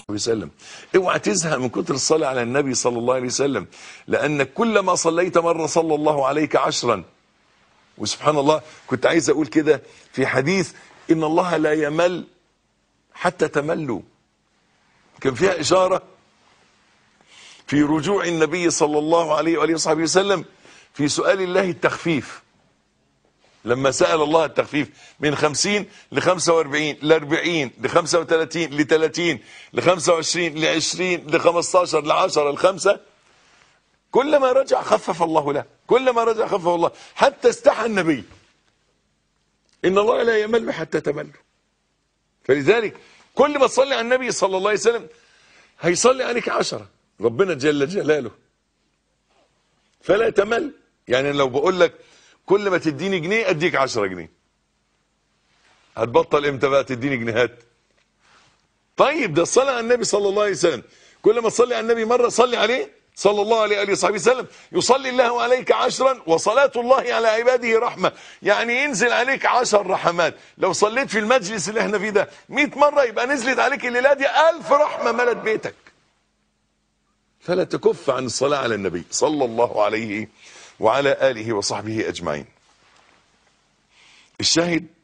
وسلم اوعى تزهق من كتر الصلاة على النبي صلى الله عليه وسلم لأن كلما صليت مرة صلى الله عليك عشرا وسبحان الله كنت عايز أقول كده في حديث إن الله لا يمل حتى تملوا كان فيها إشارة في رجوع النبي صلى الله عليه وآله وصحبه وسلم في سؤال الله التخفيف لما سأل الله التخفيف من خمسين لخمسة واربعين لاربعين لخمسة وثلاثين لثلاثين لخمسة وعشرين لعشرين لخمستاشر لعشرة لخمسة كلما رجع خفف الله له كلما رجع خفف الله حتى استحى النبي إن الله لا يمل حتى تمل فلذلك كل ما تصلي على النبي صلى الله عليه وسلم هيصلي عليك عشرة ربنا جل جلاله فلا تمل يعني لو بقول لك كل ما تديني جنيه اديك عشرة جنيه هتبطل امتى بقى تديني جنيهات طيب ده الصلاة على النبي صلى الله عليه وسلم كل ما تصلي على النبي مرة صلي عليه صلى الله عليه وآله وصحبه وسلم يصلي الله عليك عشرا وصلاة الله على عباده رحمة يعني ينزل عليك عشر رحمات لو صليت في المجلس اللي احنا فيه ده 100 مرة يبقى نزلت عليك الليلة دي ألف رحمة ملت بيتك فلا تكف عن الصلاة على النبي صلى الله عليه وعلى آله وصحبه أجمعين الشاهد